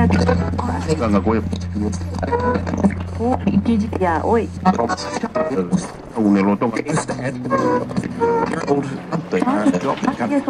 생각하고 오, 이기지야, 오이. 오늘 로또 계속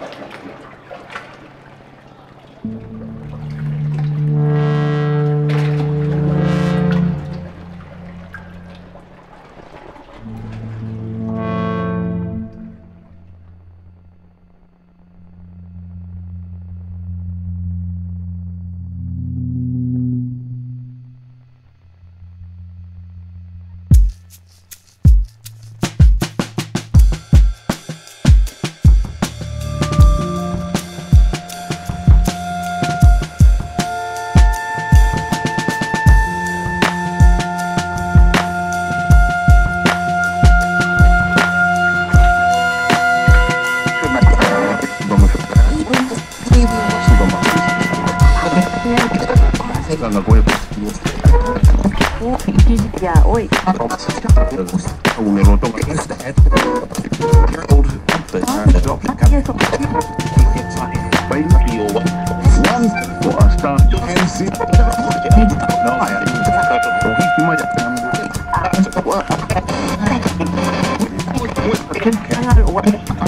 생각하고 오, 이기지야, 오이. 오늘 로또 계속 왔다 하나를 오,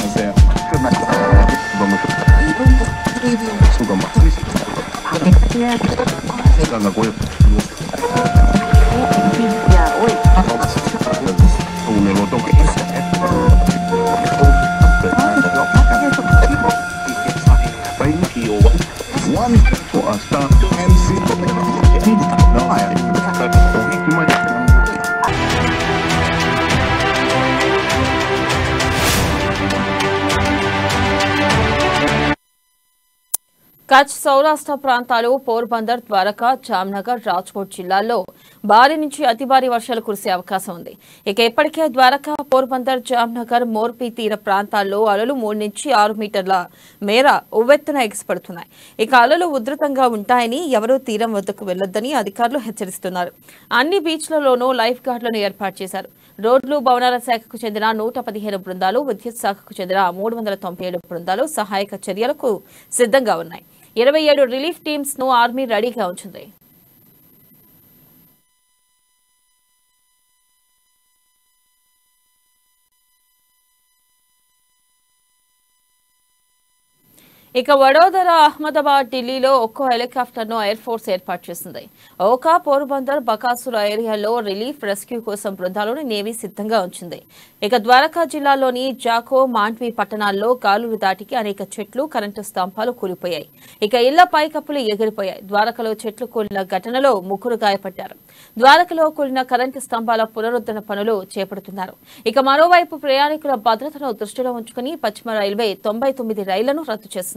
해야 돼. 생각하고 오, 이기지야, 오이. 오늘 로또 왔다 కచ్ సౌరాష్ట్ర ప్రాంతాలు పోర్బందర్ ద్వారకా జామ్నగర్ రాజ్కోట్ జిల్లాల్లో భారీ నుంచి అతి భారీ వర్షాలు కురిసే అవకాశం ఉంది ఇక ఇప్పటికే ద్వారకా పోర్బందర్ జామ్నగర్ మోర్పీ తీర ప్రాంతాల్లో అలలు మూడు నుంచి ఆరు మీటర్ల మేర ఉవ్వెత్తున ఎగిసిపడుతున్నాయి ఇక అలలు ఉధృతంగా ఉంటాయని ఎవరూ తీరం వద్దకు వెళ్లొద్దని అధికారులు హెచ్చరిస్తున్నారు అన్ని బీచ్లలోనూ లైఫ్ గార్డులను ఏర్పాటు చేశారు రోడ్లు భవనాల శాఖకు చెందిన నూట పదిహేను బృందాలు విద్యుత్ శాఖకు చెందిన మూడు వందల తొంభై ఏడు బృందాలు సహాయక చర్యలకు సిద్ధంగా ఉన్నాయి ఇరవై ఏడు రిలీఫ్ టీమ్స్ ను ఆర్మీ రెడీగా ఉంచింది ఇక వడోదర అహ్మదాబాద్ ఢిల్లీలో ఒక్కో హెలికాప్టర్ ను ఎయిర్ ఫోర్స్ ఏర్పాటు చేసింది ఓకా పోర్బందర్ బకాసుర ఏరియాలో రిలీఫ్ రెస్క్యూ కోసం బృందాలను నేవీ సిద్ధంగా ఉంచింది ఇక ద్వారకా జిల్లాలోని జాకో మాండ్వి పట్టణాల్లో గాలులు దాటికి అనేక చెట్లు కరెంటు స్తంభాలు కూలిపోయాయి ఇక ఇళ్ల పైకప్పులు ఎగిరిపోయాయి ద్వారకలో చెట్లు కూలిన ఘటనలో ముగ్గురు గాయపడ్డారు ద్వారకలో కూలిన కరెంటు స్తంభాల పునరుద్ధరణ పనులు చేపడుతున్నారు ఇక మరోవైపు ప్రయాణికుల భద్రతను దృష్టిలో ఉంచుకుని పశ్చిమ రైల్వే తొంభై తొమ్మిది రైళ్లను రద్దు చేసింది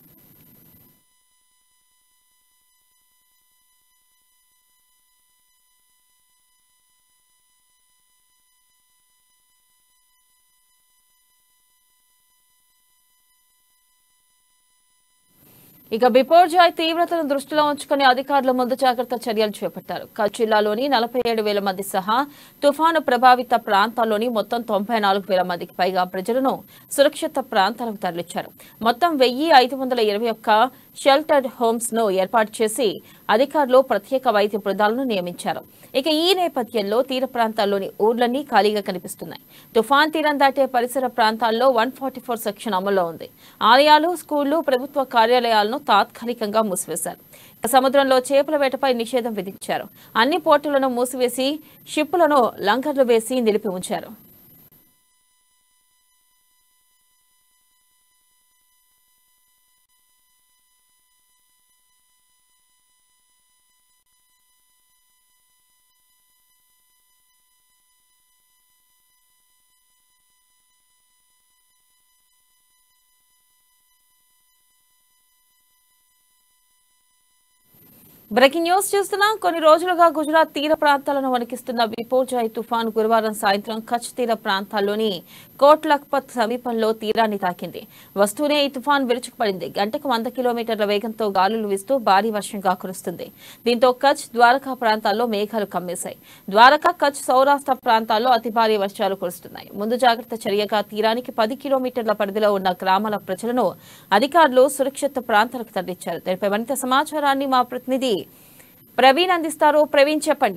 ఇక బిపోర్జాయ్ తీవ్రతను దృష్టిలో ఉంచుకుని అధికారులు ముందు జాగ్రత్త చర్యలు చేపట్టారు కచ్ జిల్లాలోని నలభై ఏడు వేల మంది సహా తుఫాను ప్రభావిత ప్రాంతాల్లోని మొత్తం తొంభై నాలుగు వేల మందికి పైగా ప్రజలను సురక్షిత ప్రాంతాలకు తరలించారు మొత్తం వెయ్యి ఐదు వందల ఇరవై ఒక్క షెల్టర్డ్ హోమ్స్ ను ఏర్పాటు చేసి అధికారులు ప్రత్యేక వైద్య బృందాలను నియమించారు ఇక ఈ నేపథ్యంలో తీర ప్రాంతాల్లోని ఊర్లన్నీ ఖాళీగా కనిపిస్తున్నాయి తుఫాన్ తీరం దాటే పరిసర ప్రాంతాల్లో వన్ ఫార్టీ ఫోర్ సెక్షన్ అమల్లో ఉంది ఆలయాలు స్కూళ్లు ప్రభుత్వ కార్యాలయాలను తాత్కాలికంగా మూసివేశారు ఇక సముద్రంలో చేపల వేటపై నిషేధం విధించారు అన్ని పోర్టులను మూసివేసి షిప్పులను లంకర్లు వేసి నిలిపి ఉంచారు బ్రేకింగ్ న్యూస్ చూస్తున్నాం కొన్ని రోజులుగా గుజరాత్ తీర ప్రాంతాలను వణికిస్తున్న బిపోజాయ్ తుఫాన్ గురువారం సాయంత్రం కచ్ తీర ప్రాంతాల్లోని కోట్ లఖ్పత్ సమీపంలో తీరాన్ని తాకింది వస్తూనే ఈ తుఫాన్ విరుచుకుపడింది గంటకు వంద కిలోమీటర్ల వేగంతో గాలులు వీస్తూ భారీ వర్షంగా కురుస్తుంది దీంతో కచ్ ద్వారకా ప్రాంతాల్లో మేఘాలు కమ్మేశాయి ద్వారకా కచ్ సౌరాష్ట్ర ప్రాంతాల్లో అతి భారీ వర్షాలు కురుస్తున్నాయి ముందు జాగ్రత్త చర్యగా తీరానికి పది కిలోమీటర్ల పరిధిలో ఉన్న గ్రామాల ప్రజలను అధికారులు సురక్షిత ప్రాంతాలకు తరలించారు దీనిపై మరింత సమాచారాన్ని మా ప్రతినిధి ప్రవీణ్ అందిస్తారు ప్రవీణ్ చెప్పండి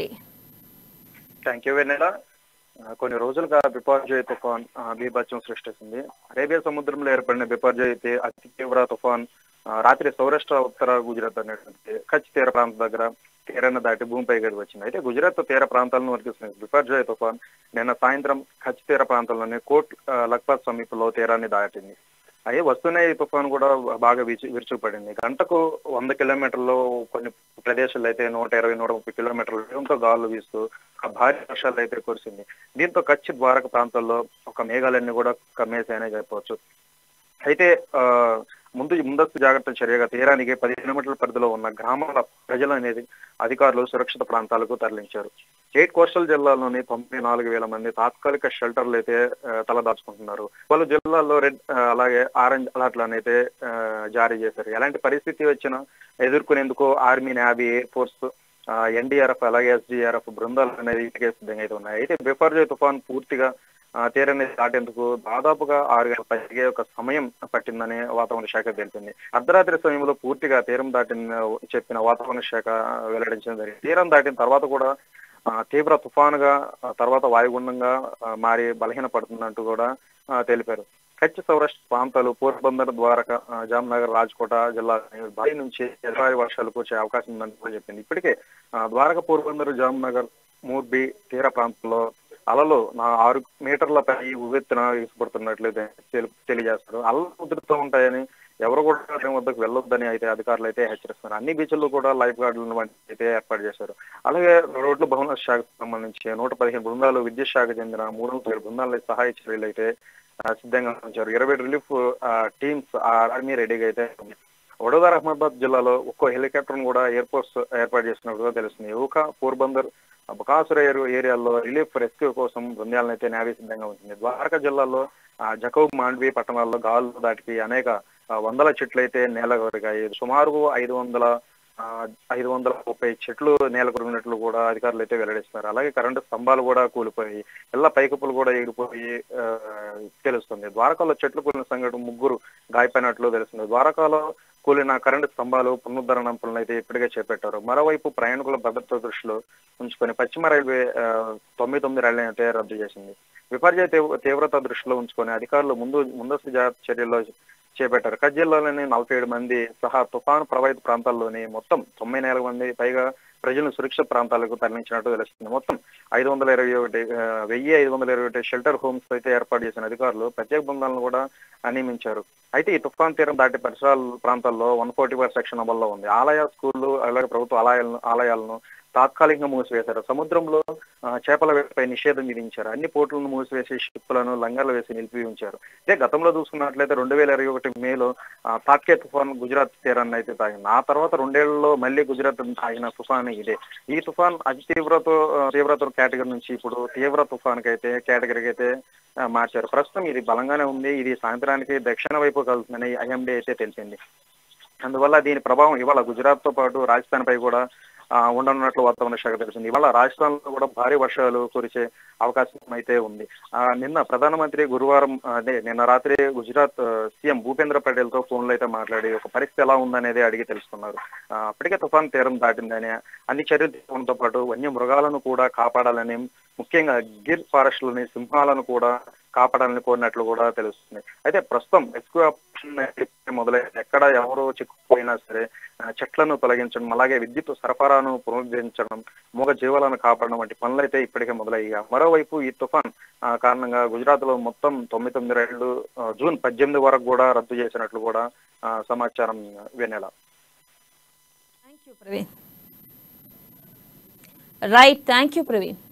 థ్యాంక్ యూ వెన్నెల ఆ, కొన్ని రోజులుగా బిపర్జయ్ తుఫాన్ ఆ, బీభత్సం సృష్టిస్తుంది అరేబియా సముద్రంలో ఏర్పడిన బిపర్జయ్ అయితే అతి తీవ్ర తుఫాన్ ఆ, రాత్రి సౌరాష్ట్ర ఉత్తర గుజరాత్ అనేటువంటి కచ్ తీర ప్రాంతం దగ్గర తీరాన్ని దాటి భూమిపై గడికి వచ్చింది అయితే గుజరాత్ తీర ప్రాంతాలను వర్తిస్తుంది బిపర్జయ్ తుఫాన్ నిన్న సాయంత్రం కచ్ తీర ప్రాంతంలోని కోట్ ఆ, లఖ్పత్ సమీపంలో తీరాన్ని దాటింది అయ్యే వస్తూనే ఈ తుఫాన్ కూడా బాగా విరుచు విరుచుకుపడింది గంటకు వంద కిలోమీటర్లు కొన్ని ప్రదేశాల్లో అయితే నూట ఇరవై నూట ముప్పై కిలోమీటర్ల వేగంతో గాలు వీస్తూ ఒక భారీ వర్షాలు అయితే కురిసింది దీంతో కచ్ ద్వారక ప్రాంతాల్లో ఒక మేఘాలన్నీ కూడా కమ్మేసాయనే చెప్పవచ్చు అయితే ఆ ముందు ముందస్తు జాగ్రత్త చర్యగా తీరానికి పది కిలోమీటర్ల పరిధిలో ఉన్న గ్రామాల ప్రజలు అనేది అధికారులు సురక్షిత ప్రాంతాలకు తరలించారు స్టేట్ కోస్టల్ జిల్లాలోని తొంభై నాలుగు వేల మంది తాత్కాలిక షెల్టర్లు అయితే ఆ, తలదాచుకుంటున్నారు పలు జిల్లాల్లో రెడ్ ఆ, అలాగే ఆరెంజ్ అలర్ట్లను అయితే ఆ, జారీ చేశారు ఎలాంటి పరిస్థితి వచ్చినా ఎదుర్కొనేందుకు army navy air force NDRF అలాగే ఎస్డీఆర్ఎఫ్ బృందాలు అనేది ఇటుకే సిద్ధంగా అయితే ఉన్నాయి అయితే బిపర్జయ్ తుఫాన్ పూర్తిగా ఆ, తీరాన్ని దాటేందుకు దాదాపుగా ఆరు గంటల పైగా ఒక సమయం పట్టిందని వాతావరణ శాఖ తెలిపింది అర్ధరాత్రి సమయంలో పూర్తిగా తీరం దాటిన చెప్పిన వాతావరణ శాఖ వెల్లడించడం జరిగింది తీరం దాటిన తర్వాత కూడా ఆ, తీవ్ర తుఫానుగా ఆ, తర్వాత వాయుగుండంగా ఆ, మారి బలహీన పడుతుందంటూ కూడా ఆ, తెలిపారు కచ్ సౌరాష్ట్ర ప్రాంతాలు పోర్బందర్ ద్వారక ఆ, జామ్నగర్ రాజ్కోట జిల్లా భారీ నుంచి భారీ వర్షాలు కురిసే అవకాశం ఉందని కూడా చెప్పింది ఇప్పటికే ఆ, ద్వారక పోర్బందర్ జామ్నగర్ మూర్బి తీర ప్రాంతంలో అలలు నా ఆరు మీటర్ల పై ఉవ్వెత్తున ఎగిసిపడుతున్నట్లు తెలి- తెలియజేస్తారు అలలు ఉధృతూ ఉంటాయని ఎవరు కూడా తీరం వద్దకు వెళ్ళొద్దని అయితే అధికారులు అయితే హెచ్చరిస్తున్నారు అన్ని బీచ్ల్లో కూడా లైఫ్ గార్డులను వంటి అయితే ఏర్పాటు చేశారు అలాగే రోడ్లు భవన శాఖకు సంబంధించి నూట పదిహేను బృందాలు విద్యుత్ శాఖకు చెందిన మూడు వందల ఏడు బృందాల సహాయ చర్యలు అయితే ఆ, సిద్ధంగా ఉంచారు ఇరవై రిలీఫ్ టీమ్స్ ఆర్మీ రెడీగా అయితే ఉంది. వడోదర అహ్మదాబాద్ జిల్లాలో ఒక్కో హెలికాప్టర్ కూడా ఎయిర్ ఫోర్స్ ఏర్పాటు చేసినట్టుగా తెలుస్తుంది యువక పోర్బందర్ బకాసుర ఏరియాల్లో రిలీఫ్ రెస్క్యూ కోసం బృందాలను అయితే నేవీ సిద్ధంగా ఉంటుంది ద్వారకా జిల్లాలో ఆ, జకౌబ్ మాండ్వి పట్టణాల్లో గాలు దాటికి అనేక ఆ, వందల చెట్లు అయితే నేల కొరిగాయి సుమారు ఐదు వందల ఆ, ఐదు వందల ముప్పై చెట్లు నేల కొరిగినట్లు కూడా అధికారులు అయితే వెల్లడిస్తున్నారు అలాగే కరెంటు స్తంభాలు కూడా కూలిపోయి ఇళ్ల పైకప్పులు కూడా ఎగిరిపోయి ఆ, తెలుస్తుంది ద్వారకాలో చెట్లు కూలిన సంఘటన ముగ్గురు గాయపడినట్లు తెలుస్తుంది ద్వారకాలో కూలిన కరెంటు స్తంభాలు పునరుద్ధరణ పనులు అయితే ఇప్పటికే చేపట్టారు మరోవైపు ప్రయాణికుల భద్రత దృష్టిలో ఉంచుకొని పశ్చిమ రైల్వే ఆ, తొమ్మిది తొమ్మిది రైళ్లను అయితే రద్దు చేసింది విపర్యయ తీవ్ర- తీవ్రత దృష్టిలో ఉంచుకొని అధికారులు ముందు ముందస్తు జాగ్రత్త చర్యల్లో చేపట్టారు కచ్ జిల్లాలోని నలభై ఏడు మంది సహా తుఫాను ప్రభావిత ప్రాంతాల్లోని మొత్తం తొంభై నాలుగు మంది పైగా ప్రజలను సురక్షిత ప్రాంతాలకు తరలించినట్టు తెలుస్తుంది మొత్తం ఐదు వందల ఇరవై ఒకటి ఆ, వెయ్యి ఐదు వందల ఇరవై ఒకటి షెల్టర్ హోమ్స్ అయితే ఏర్పాటు చేసిన అధికారులు ప్రత్యేక బృందాలను కూడా నియమించారు అయితే ఈ తుఫాన్ తీరం దాటి పరిసరాల ప్రాంతాల్లో వన్ ఫార్టీ ఫైవ్ సెక్షన్ అమల్లో ఉంది ఆలయ స్కూళ్లు అలాగే ప్రభుత్వ ఆలయాలను ఆలయాలను తాత్కాలికంగా మూసివేశారు సముద్రంలో ఆ, చేపల వేటపై నిషేధం విధించారు అన్ని పోర్టులను మూసివేసి షిప్పులను లంగర్లు వేసి నిలిపి ఉంచారు ఇదే గతంలో చూసుకున్నట్లయితే రెండు వేల ఇరవై ఒకటి మేలో ఆ, తాకే తుఫాన్ గుజరాత్ తీరాన్ని అయితే తాగింది ఆ తర్వాత రెండేళ్లలో మళ్ళీ గుజరాత్ తాగిన తుఫాన్ ఇదే ఈ తుఫాన్ అతి తీవ్రత తీవ్రత కేటగిరీ నుంచి ఇప్పుడు తీవ్ర తుఫాన్కి అయితే కేటగిరీకి అయితే ఆ, మార్చారు ప్రస్తుతం ఇది బలంగానే ఉంది ఇది సాయంత్రానికి దక్షిణ వైపు కలుతుందని ఐఎండీ అయితే తెలిపింది అందువల్ల దీని ప్రభావం ఇవాళ గుజరాత్ తో పాటు రాజస్థాన్ పై కూడా ఆ, ఉండనున్నట్లు వాతావరణ శాఖ తెలిసింది ఇవాళ రాజస్థాన్లో కూడా భారీ వర్షాలు కురిసే అవకాశం అయితే ఉంది ఆ, నిన్న ప్రధానమంత్రి గురువారం అదే నిన్న రాత్రి గుజరాత్ ఆ, సీఎం భూపేంద్ర పటేల్ తో ఫోన్లో అయితే మాట్లాడి ఒక పరిస్థితి ఎలా ఉందనేది అడిగి తెలుసుకున్నారు ఆ, అప్పటికే తుఫాన్ తీరం దాటిందని అన్ని చర్యలు తీసుకోవడంతో పాటు వన్య మృగాలను కూడా కాపాడాలని ముఖ్యంగా గిర్ ఫారెస్ట్ లోని సింహాలను కూడా కాపాడాలని కోరినట్లు కూడా తెలుస్తుంది అయితే ప్రస్తుతం రెస్క్యూ ఆపరేషన్ అయితే మొదలై ఎక్కడ ఎవరు చిక్కుపోయినా సరే ఆ, చెట్లను తొలగించడం అలాగే విద్యుత్ సరఫరాను పునరుద్ధరించడం మూగ జీవాలను కాపాడడం వంటి పనులు అయితే ఇప్పటికే మొదలయ్యాయి మరోవైపు ఈ తుఫాన్ ఆ, కారణంగా గుజరాత్ లో మొత్తం తొమ్మిది తొమ్మిది రైళ్లు ఆ, జూన్ పద్దెనిమిది వరకు కూడా రద్దు చేసినట్లు కూడా ఆ, సమాచారం Vennela thank you Praveen right thank you Praveen